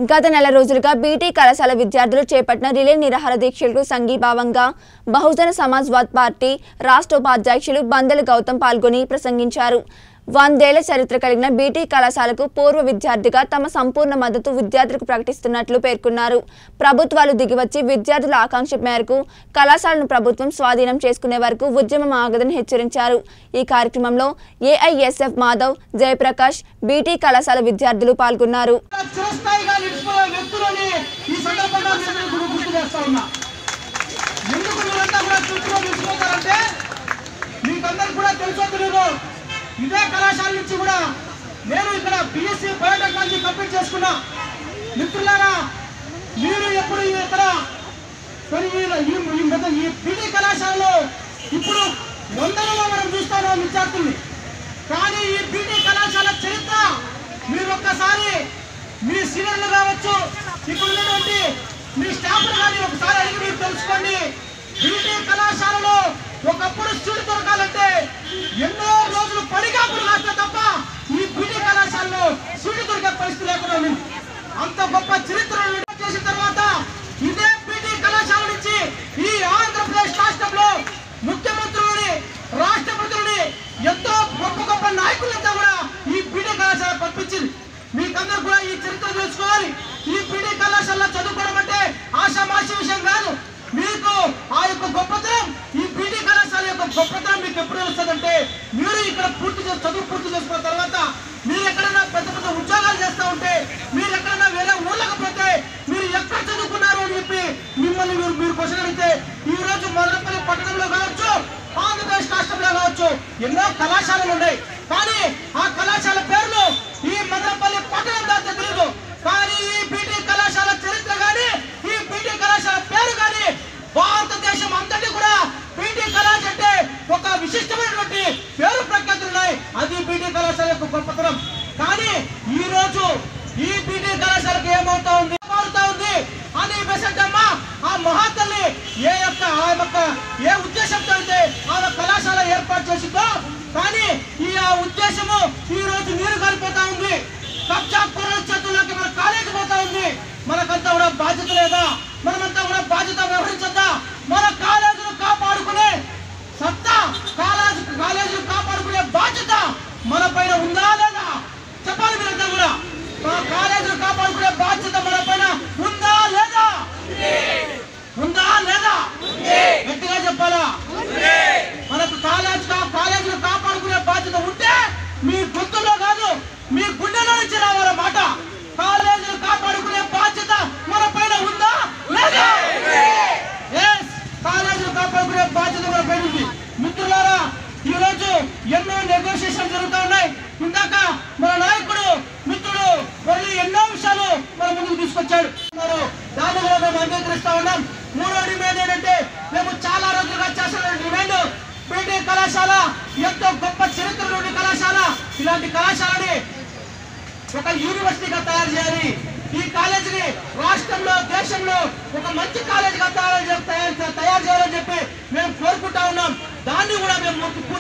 గత నెల రోజులుగా బీటీ కళాశాల విద్యార్థులు చేపట్టిన రిలే నిరాహార దీక్షలకు సంఘీభావంగా బహుజన సమాజ్వాద్ పార్టీ రాష్ట్ర ఉపాధ్యక్షులు బందెల గౌతమ్ పాల్గొని ప్రసంగించారు వందేళ్ల చరిత్ర కలిగిన బీటీ కళాశాలకు పూర్వ విద్యార్థిగా తమ సంపూర్ణ మద్దతు విద్యార్థులకు ప్రకటిస్తున్నట్లు పేర్కొన్నారు ప్రభుత్వాలు దిగివచ్చి విద్యార్థుల ఆకాంక్ష మేరకు కళాశాలను ప్రభుత్వం స్వాధీనం చేసుకునే వరకు ఉద్యమం ఆగదని హెచ్చరించారు ఈ కార్యక్రమంలో ఏఐఎస్ఎఫ్ మాధవ్ జయప్రకాష్ బీటీ కళాశాల విద్యార్థులు పాల్గొన్నారు చిరస్థాయిగా నిలిచిపోయే వ్యక్తులని ఈ సందర్భంగా మీ అందరికీ కూడా గుర్తు చేస్తా ఉన్నా ఎందుకు మీరంతా కూడా చుట్టూ నిలిచిపోతారంటే మీకందరికి కూడా తెలుసో తెలియదు ఇదే కళాశాల నుంచి కూడా నేను ఇక్కడ బిఎస్సి బయోటెక్నాలజీ కంప్లీట్ చేసుకున్నా మిత్రులారా మీరు ఎప్పుడు ఇక్కడ మరి ఈ- ఈ- ఈ మెద- ఈ పీడీ కళాశాలలో ఇప్పుడు వందలలో మనం చూస్తాను విద్యార్థుల్ని కానీ ఈ పీటీ కళాశాల చరిత్ర మీరు ఒక్కసారి మీ సీనియర్లు కావచ్చు ఇక్కడ ఉన్నటువంటి మీ స్టాఫ్ కానీ ఒకసారి అడిగి మీరు తెలుసుకోండి పీటీ కళాశాలలో ఒకప్పుడు స్టూడెంట్ దొరకాలంటే ఎన్నో రోజులు పడిగాపులు కాస్తే తప్ప ఈ పీటీ కళాశాలలో స్టూడెంట్ దొరికే పరిస్థితి లేకుండా ఉంది అంత గొప్ప చరిత్ర చేసిన తర్వాత ఇదే పీటీ కళాశాల నుంచి ఈ ఆంధ్రప్రదేశ్ రాష్ట్రంలో ముఖ్యమంత్రులని రాష్ట్రపతులని ఎంతో గొప్ప గొప్ప నాయకులంతా కూడా ఈ పీటీ కళాశాల పంపించింది మీకందరూ కూడా ఈ చరిత్ర తెలుసుకోవాలి ఈ పీటీ కళాశాలలో చదువుకోవడం అంటే ఆషామాషి విషయం కాదు మీకు ఆ యొక్క గొప్పతనం ఈ పీటీ కళాశాల యొక్క గొప్పతనం మీకు ఎప్పుడు వస్తుందంటే మీరు ఇక్కడ పూర్తి చేసి చదువు పూర్తి చేసుకున్న తర్వాత మీరు ఎక్కడైనా పెద్ద పెద్ద ఉద్యోగాలు చేస్తూ ఉంటే మీరు ఎక్కడైనా వేరే ఊళ్ళకి పోతే మీరు ఎక్కడ చదువుకున్నారు అని చెప్పి మిమ్మల్ని మీరు మీరు క్వశ్చన్ అడిగితే ఈ రోజు మదనపల్లి పట్టణంలో కావచ్చు ఆంధ్రప్రదేశ్ రాష్ట్రంలో కావచ్చు ఎన్నో కళాశాలలు ఉన్నాయి కానీ ఆ కళాశాల పేర్లు ఈ మదనపల్లి పట్టణం దాకా తెలియదు కానీ ఈ పీటీ కళాశాల చరిత్ర కానీ ఈ పీటీ కళాశాల పేరు కానీ భారతదేశం అంతటి కూడా పీటీ కళాశాల అంటే ఒక విశిష్టమైనటువంటి పేరు ప్రఖ్యాతులు ఉన్నాయి అది పీటీ కళాశాల యొక్క గొప్పతనం కానీ ఈ రోజు ఈ పీటీ కళాశాలకు ఏమవుతా ఉంది మారుతా ఉంది అని బెసంటమ్మ ఆ మహాతల్లి ఏ యొక్క ఆ యొక్క ఏ ఉద్దేశంతో అయితే ఆమె కళాశాల ఏర్పాటు చేసిందో కానీ ఈ ఆ ఉద్దేశము ఈ రోజు నీరు కాలిపోతా ఉంది కబ్జా కుర్రల చేతుల్లోకి మన కాలేజీ పోతా ఉంది మనకంతా కూడా బాధ్యత లేదా మనమంతా కూడా బాధ్యత వ్యవహరించద్దా మన కాలేజీను కాపాడుకునే సత్తా కాలేజీ కాలేజీలు కాపాడుకునే బాధ్యత మన పైన ఉందా లేదా చెప్పాలి మీరంతా కూడా మా కాలేజీలు కాపాడుకునే బాధ్యత మన పైన ఉందా లేదా ఉందా లేదా గట్టిగా చెప్పాలా మనకు కాలేజ్ కా- కాలేజీలు కాపాడుకునే బాధ్యత ఉంటే మీ గొంతులో కాదు మీ గుండెలో నుంచి రావాల మాట కాలేజీలు కాపాడుకునే బాధ్యత మన పైన ఉందా లేదా Yes, కాలేజీలు కాపాడుకునే బాధ్యత మన పైన ఉంది మిత్రులారా ఈ రోజు ఎన్నో నెగోషియేషన్ జరుగుతూ ఉన్నాయి ఇందాక మన నాయకుడు మిత్రుడు మళ్ళీ ఎన్నో విషయాలు మన ముందుకు తీసుకొచ్చాడు ఉన్నారు. దాన్ని కూడా మేము అంగీకరిస్తా ఉన్నాం మూడో డిమాండ్ ఏంటంటే మేము చాలా రోజులుగా చేస్తున్న డిమాండ్ పీటీ కళాశాల ఎంతో గొప్ప చరిత్ర నుండి కళాశాల ఇలాంటి కళాశాలని ఒక యూనివర్సిటీగా తయారు చేయాలి ఈ కాలేజీని రాష్ట్రంలో దేశంలో ఒక మంచి కాలేజీగా తయారు చే- తయారు చే- తయారు చేయాలని చెప్పి మేము కోరుకుంటా ఉన్నాం దాన్ని కూడా మేము